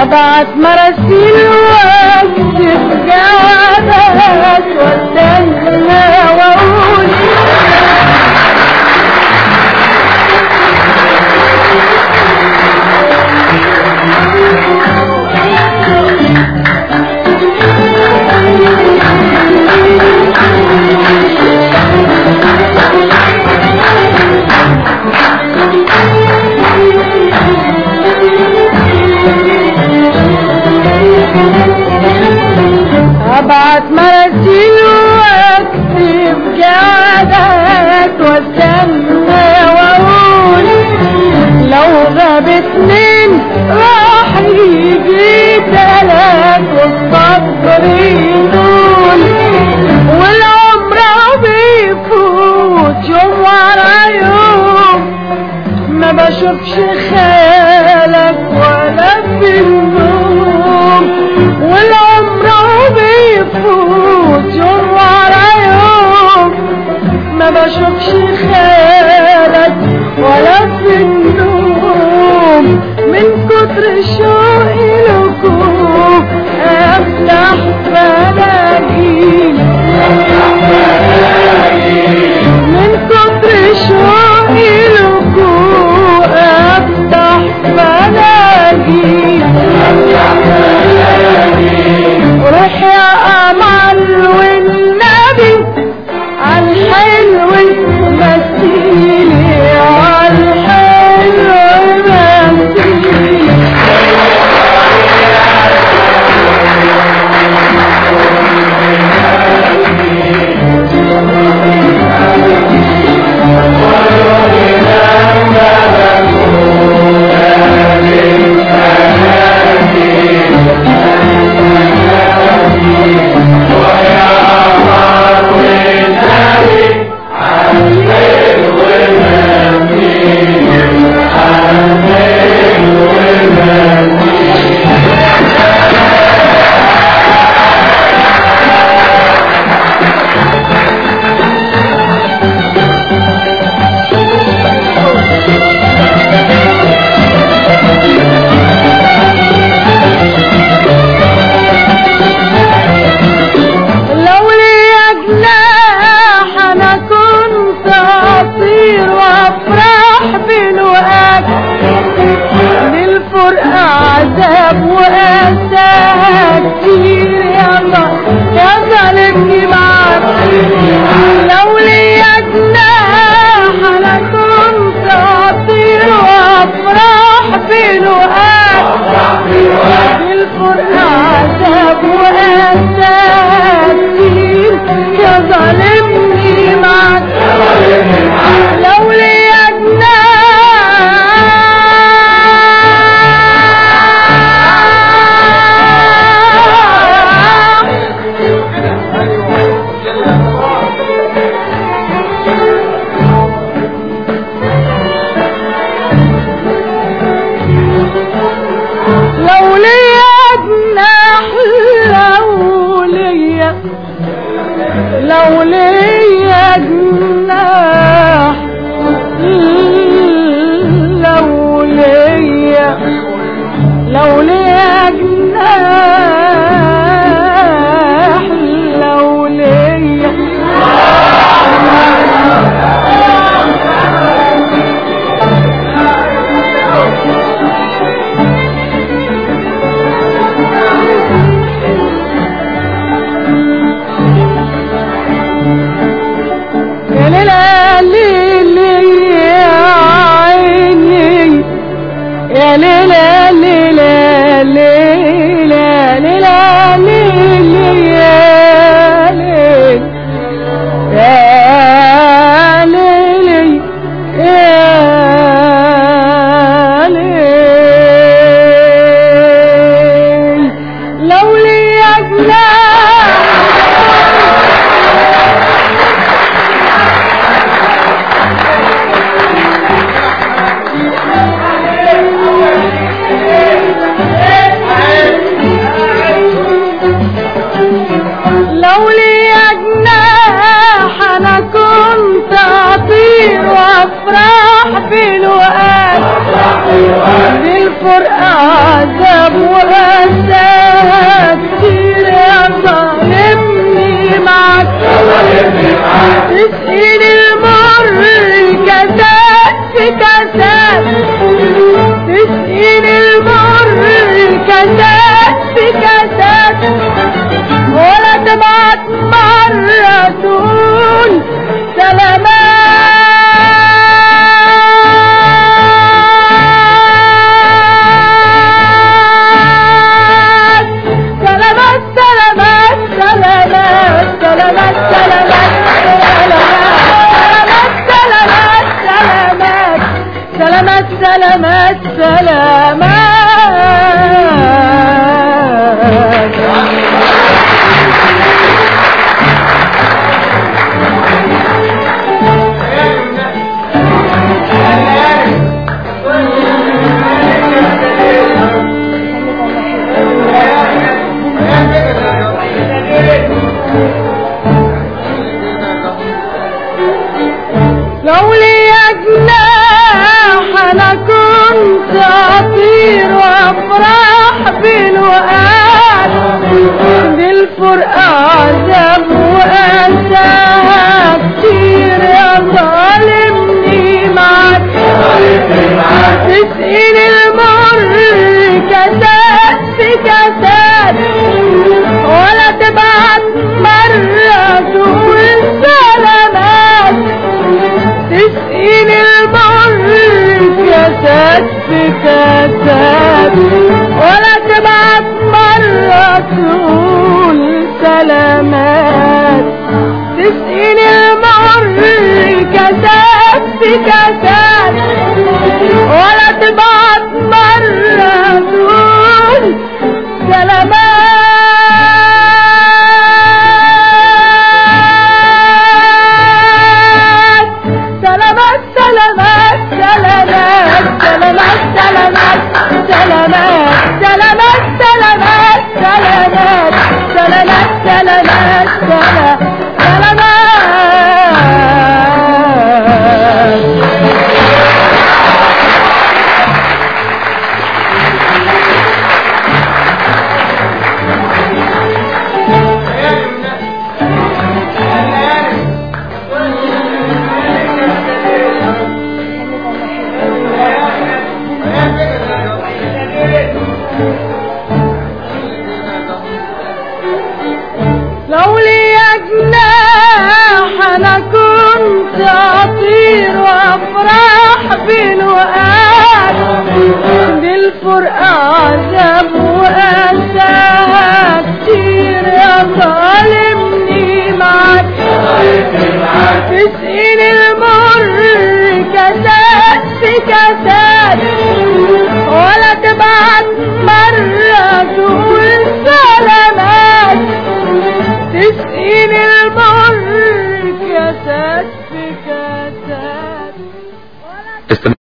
ابعت مراسيل واكتب جوابات واستنى واقول ابعت مراسيل واكتب جوابات واستنى واقول لو غاب اتنين راح يجي تلات والصبر يطول والعمر بيفوت يوم ورا يوم ما بشوفش خيالك ولا في النوم والعمر بيفوت يوم ورا يوم ما بشوفش خيالك ولا في النوم من كتر شوقي لكم افتح بلاقيك من كتر شوقي لكم افتح بلاقيك روح يا امل والنبي عالحلو مثيلي عالحلو مثيلي لو لي جناح انا كنت اطير وافرح بالوقت للفرقة عذاب واسى كتير يلا يا ظالمني معاك لو لي جناح انا كنت اطير وافرح بالوقت الفرقة عذاب وأسى كتير يا ظالمني معك لو لي جناح لو ليا جناح لو ليا لو ليا جناح لو ليا لو ليا جناح لو ليا يا ليلى ليلى يا عيني يا ليلى ليلى ليلى ليلى ليلى يا ليلى يا ليلى يا ليلى لو لي أجناح لو لي جناح انا كنت اطير وافرح بالوقت بالفرقة عذاب وأساها كتير يا ظالمني معك تسقين المر كاسات في كاسات تسقين المر كاسات في كاسات ولا تبعت مرة تقول سلامات سلامات سلامات سلامات سلامات سلامات سلامات سلامات سلامات سلامات سلامات لو لي جناح انا كنت اطير وافرح بالوقت بالفرقة عذاب واسى كتير يا ظالمني معك تسقين المر كاسات في كاسات ولا تبعت مرة تقول سلامات تسقين المر كاسات في كاسات ولا تبعت مرة تقول سلامات تسقين المر كاسات في كاسات ولا تبعت مرة تقول سلامات سلامات سلامات سلامات سلامات سلامات سلامات سلامات سلامات سلامات سلامات سلامات سلامات لو لي جناح انا كنت اطير وافرح بالوقت بالفرقة عذاب واسى كتير يا ظالمني معك تسقين المر كاسات في كاسات ولا تبعت مرة تقول سلامات تسقين المر كاسات في كاسات